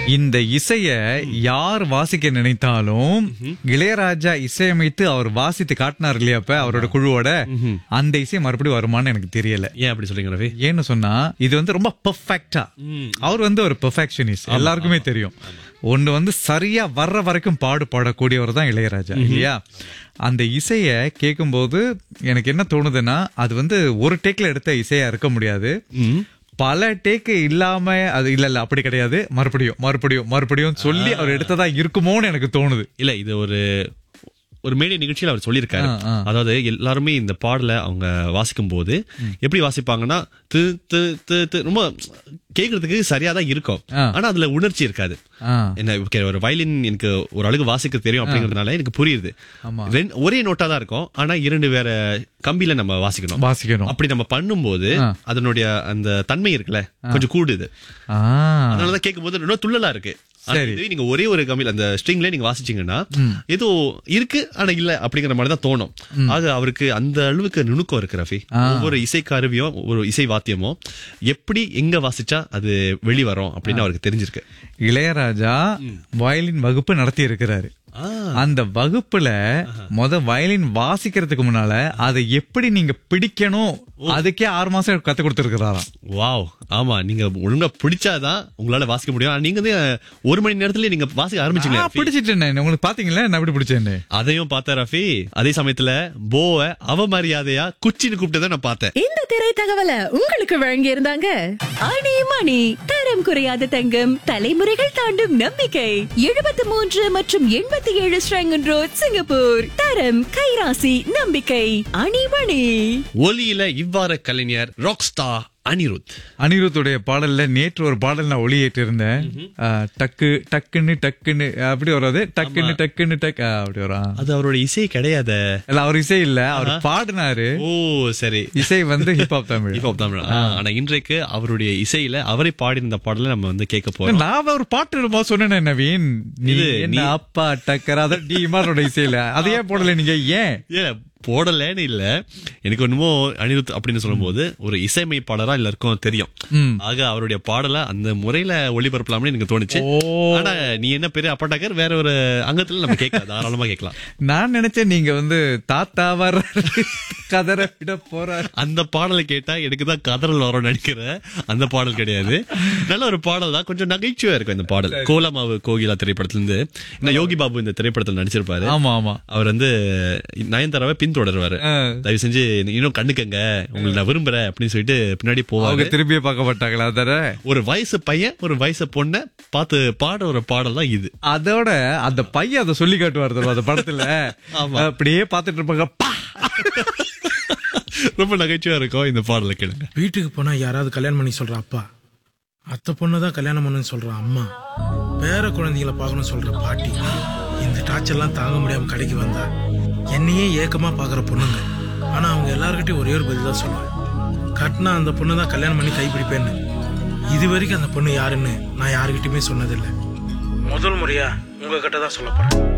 இந்த இசைய யார் வாசிக்க நினைத்தாலும் இளையராஜா இசையமைத்து அவர் வாசித்து காட்டினார் இல்லையா அப்ப அவரோட குழுவோட அந்த இசை மறுபடியும் வருமான்னு எனக்கு தெரியல ஏன் அப்படி சொல்றீங்க ரவி ஏன்னு சொன்னா இது வந்து ரொம்ப பெர்ஃபெக்டா அவர் வந்து ஒரு பெர்ஃபெக்ஷனிஸ்ட் எல்லாருக்குமே தெரியும் ஒண்ணு வந்து சரியா வர்ற வரைக்கும் பாடு பாடக்கூடியவர் தான் இளையராஜா இல்லையா அந்த இசைய கேட்கும்போது எனக்கு என்ன தோணுதுன்னா அது வந்து ஒரு டேக்ல எடுத்த இசையா இருக்க முடியாது பல டேக்கு இல்லாம அது இல்ல இல்ல அப்படி கிடையாது மறுபடியும் மறுபடியும் மறுபடியும் சொல்லி அவர் எடுத்ததா இருக்குமோன்னு எனக்கு தோணுது இல்ல இது ஒரு ஒரு மேடை நிகழ்ச்சியில் அவர் சொல்லியிருக்காரு ஆ, ஆ. அதாவது எல்லாருமே இந்த பாடலை அவங்க வாசிக்கும் போது எப்படி வாசிப்பாங்கன்னா து து து து ரொம்ப கேக்குறதுக்கு சரியா தான் இருக்கும் ஆ. ஆனா அதுல உணர்ச்சி இருக்காது ஆ. என்ன okay, ஒரு வயலின் எனக்கு ஒரு அளவுக்கு வாசிக்க தெரியும் அப்படிங்கறதுனால எனக்கு புரியுது ஆமா. ரெண்டு- ஒரே நோட்டா தான் இருக்கும் ஆனா இரண்டு வேற கம்பியில நம்ம வாசிக்கணும் வாசிக்கணும் அப்படி நம்ம பண்ணும்போது ஆ. அதனுடைய அந்த தன்மை இருக்குல்ல கொஞ்சம் கூடுது ஆ அதனாலதான் கேட்கும்போது இன்னும் துள்ளலா இருக்கு ஆனா சரி. இதுவே நீங்க ஒரே ஒரு கம்பியில் அந்த ஸ்ட்ரிங்ல நீங்க வாசிச்சீங்கன்னா ஏதோ இருக்கு ஆனா இல்ல அப்படிங்கிற மாதிரி தான் தோணும் ஆக அவருக்கு அந்த அளவுக்கு நுணுக்கம் இருக்கு ரஃபி ஒவ்வொரு இசை கருவியும் ஒரு இசை வாத்தியமும் எப்படி எங்க வாசிச்சா அது வெளி வரும் அப்படின்னு அவருக்கு தெரிஞ்சிருக்கு இளையராஜா வயலின் வகுப்பு நடத்தி இருக்கிறாரு ஆ. அந்த வகுப்புல முத வயலின் வாசிக்கிறதுக்கு முன்னால அதை எப்படி நீங்க பிடிக்கணும் அதுக்கே ஆறு மாசம் கத்து கொடுத்திருக்கிறாராம் வாவ் ஆமா நீங்க ஒழுங்கா பிடிச்சாதான் உங்களால வாசிக்க முடியும் ஆனா நீங்க வந்து ஒரு மணி நேரத்துல நீங்க வாசிக்க ஆரம்பிச்சீங்க ஆ, பிடிச்சிட்டேன் உங்களுக்கு பாத்தீங்களா நான் எப்படி பிடிச்சேன்னு அதையும் பார்த்தேன் ரஃபி அதே சமயத்துல போவ அவமரியாதையா குச்சின்னு கூப்பிட்டதை நான் பார்த்தேன் இந்த திரை தகவலை உங்களுக்கு வழங்கி இருந்தாங்க ஆணி மணி தரம் குறையாத தங்கம் தலைமுறைகள் தாண்டும் நம்பிக்கை எழுபத்தி மூன்று மற்றும் எண்பத்தி ஏழு ஸ்ரங்கன் ரோட் சிங்கப்பூர் தரம் கைராசி நம்பிக்கை அணி மணி ஒலியில இவ்வாறு கலைஞர் ராக் ஸ்டார் அனிருத் அனிருத்துடைய பாடல்ல நேற்று ஒரு பாடல் நான் ஒளியேற்று இருந்தேன் ஆ, டக்கு டக்குன்னு டக்குன்னு அப்படி வராது டக்குன்னு டக்குன்னு டக்கு ஆ, அப்படி வரும் அது அவரோட இசை கிடையாத இல்ல அவர் இசை இல்ல அவர் பாடினாரு ஓ சரி இசை வந்து hip hop Tamil Hip hop Tamil ஆ, ஆனா இன்றைக்கு அவருடைய இசையில அவரை பாடின பாடலை நம்ம வந்து கேட்க போறோம் நான் ஒரு பாட்டு இருக்கும்போது சொன்னேனே நவீன் நீ இது, என்ன நீ- அப்பா டக்கர் அதான் டி இமானோட இசையில அதையே போடல நீங்க ஏன் ஏன் போடலன்னு இல்ல எனக்கு என்னமோ அனிருத் அப்படின்னு சொல்லும்போது ஒரு இசையமைப்பாளரா எல்லாருக்கும் தெரியும் ம். ஆக அவருடைய பாடலை அந்த முறையில ஒளிபரப்பலாம்னு எனக்கு தோணுச்சு ஓ. ஆனா நீ என்ன பெரிய அப்பாட்டாக்கர் வேற ஒரு அங்கத்துல நம்ம கேட்கலாம் தாராளமா கேட்கலாம் நான் நினைச்சேன் நீங்க வந்து தாத்தா வர்ற கதற விட போறாரு அந்த பாடலை கேட்டா எனக்கு தான் கதறல் வரும் நினைக்கிறேன் அந்த பாடல் கிடையாது நல்ல ஒரு பாடல் தான் கொஞ்சம் நகைச்சுவையா இருக்கும் இந்த பாடல் கோலமாவு கோகிலா திரைப்படத்துல இருந்து இந்த யோகி பாபு இந்த திரைப்படத்தில் நடிச்சிருப்பாரு ஆமா ஆமா அவர் வந்து நயன்தாராவை பின்தொடருவாரு ஆ. தயவு செஞ்சு இன்னும் கண்ணுக்கங்க உங்களை நான் விரும்புறேன் அப்படின்னு சொல்லிட்டு பின்னாடி அவங்க போவாங்க திரும்பியே பார்க்க மாட்டாங்களா தர ஒரு வயசு பையன் ஒரு வயசு பொண்ணை பார்த்து பாட ஒரு பாடல் தான் இது அதோட அந்த பையன் அதை சொல்லி காட்டுவார் தெரியுமா அந்த படத்துல அப்படியே பாத்துட்டு இருப்பாங்க பா! ரொம்ப நகைச்சுவையா இருக்கும் இந்த பாடலை கேளுங்க வீட்டுக்கு போனா யாராவது கல்யாணம் பண்ணி சொல்ற அப்பா அத்தை பொண்ணு தான் கல்யாணம் பண்ணுன்னு சொல்ற அம்மா பேர குழந்தைகளை பார்க்கணும்னு சொல்ற பாட்டி இந்த டார்ச்சர்லாம் தாங்க முடியாம கடைக்கு வந்தா என்னையே ஏக்கமா பாக்குற பொண்ணுங்க ஆனா அவங்க எல்லார்கிட்டயும் ஒரே ஒரு பதில் தான் சொல்லுவேன் கட்டினா அந்த பொண்ணு தான் கல்யாணம் பண்ணி கைப்பிடிப்பேன்னு இது வரைக்கும் அந்த பொண்ணு யாருன்னு நான் யாருக்கிட்டயுமே சொன்னதில்லை முதல் முறையா உங்ககிட்ட தான் சொல்ல போறேன்